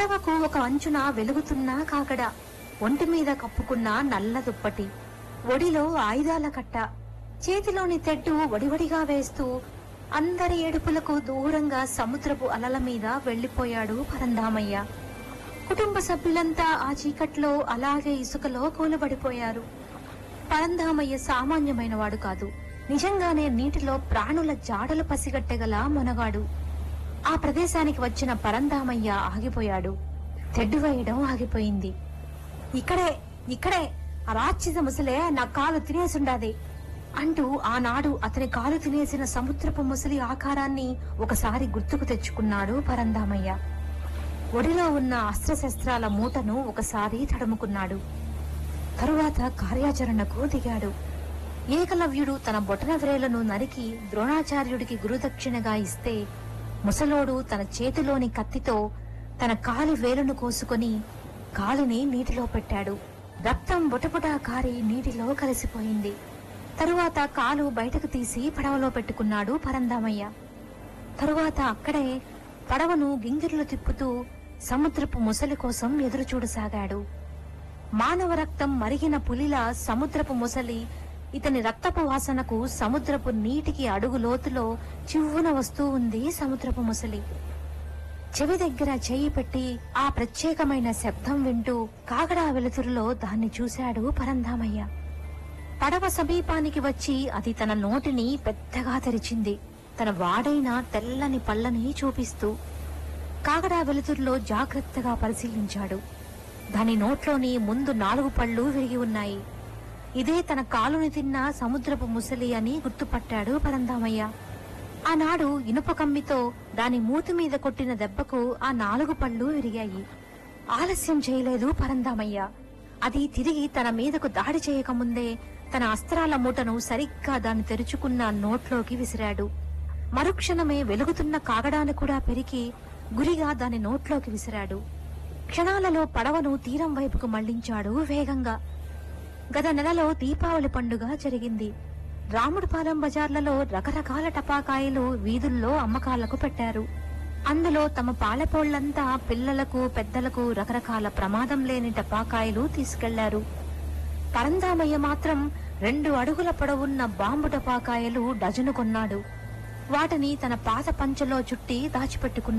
పడవకు ఒక అంచున వెలుగుతున్న కాకడ ఒంటి మీద కప్పుకున్న నల్ల దుప్పటి ఒడిలో ఆయుధాల కట్ట చేతిలోని తెడ్డు వడివడిగా వేస్తూ అందరి ఏడుపులకు దూరంగా సముద్రపు అలల మీద వెళ్లిపోయాడు పరంధామయ్య కుటుంబ సభ్యులంతా ఆ చీకట్లో అలాగే ఇసుకలో కూలబడిపోయారు పరంధామయ్య సామాన్యమైన వాడు కాదు నిజంగానే నీటిలో ప్రాణుల జాడలు పసిగట్టగల మొనగాడు ఆ ప్రదేశానికి వచ్చిన పరంధామయ్య ఆగిపోయాడు తెడ్డు వేయడం ఆగిపోయింది ఇక్కడే ఇక్కడే ఆ రాక్షస ముసలే నా కాలు తినేసుండాది అంటూ ఆనాడు అతని కాలు తినేసిన సముద్రపు ముసలి ఆకారాన్ని ఒకసారి గుర్తుకు తెచ్చుకున్నాడు పరంధామయ్య ఒడిలో ఉన్న అస్త్రశస్త్రాల మూటను ఒకసారి తడుముకున్నాడు తరువాత కార్యాచరణకు దిగాడు ఏకలవ్యుడు తన బొటన వ్రేలను నరికి ద్రోణాచార్యుడికి గురుదక్షిణగా ఇస్తే ముసలోడు తన చేతిలోని కత్తితో తన కాలి వేలును కోసుకొని కాలిని నీటిలో పెట్టాడు రక్తం బుటబుటా కారి నీటిలో కలిసిపోయింది తరువాత కాలు బయటకు తీసి పడవలో పెట్టుకున్నాడు పరందామయ్య తరువాత అక్కడే పడవను గింగిర్లు తిప్పుతూ సముద్రపు ముసలి కోసం ఎదురు చూడసాగాడు మానవ రక్తం మరిగిన పులిలా సముద్రపు ముసలి ఇతని రక్తపు వాసనకు సముద్రపు నీటికి అడుగు లోతులో చివ్వున వస్తూ ఉంది సముద్రపు ముసలి చెవి దగ్గర చెయ్యి పెట్టి ఆ ప్రత్యేకమైన శబ్దం వింటూ కాగడా వెలుతురులో దాన్ని చూశాడు పరంధామయ్య పడవ సమీపానికి వచ్చి అది తన నోటిని పెద్దగా తెరిచింది తన వాడైన తెల్లని పళ్ళని చూపిస్తూ కాగడా వెలుతురులో జాగ్రత్తగా పరిశీలించాడు దాని నోట్లోని ముందు నాలుగు పళ్ళు విరిగి ఉన్నాయి ఇదే తన కాలుని తిన్న సముద్రపు ముసలి అని గుర్తుపట్టాడు పరంధామయ్య ఆనాడు ఇనుప కమ్మితో దాని మూతి మీద కొట్టిన దెబ్బకు ఆ నాలుగు పళ్ళు విరిగాయి ఆలస్యం చేయలేదు పరంధామయ్య అది తిరిగి తన మీదకు దాడి చేయకముందే తన అస్త్రాల మూటను సరిగ్గా దాన్ని తెరుచుకున్న నోట్లోకి విసిరాడు మరుక్షణమే వెలుగుతున్న కాగడాన్ని కూడా పెరికి గురిగా దాని నోట్లోకి విసిరాడు క్షణాలలో పడవను తీరం వైపుకు మళ్లించాడు వేగంగా గత నెలలో దీపావళి పండుగ జరిగింది రాముడిపాలెం బజార్లలో రకరకాల టపాకాయలు వీధుల్లో అమ్మకాలకు పెట్టారు అందులో తమ పాలెపోళ్లంతా పిల్లలకు పెద్దలకు రకరకాల ప్రమాదం లేని టపాకాయలు తీసుకెళ్లారు పరందామయ్య మాత్రం రెండు అడుగుల పొడవున్న బాంబు టపాకాయలు డజను కొన్నాడు వాటిని తన పాత పంచలో చుట్టి దాచిపెట్టుకున్నాడు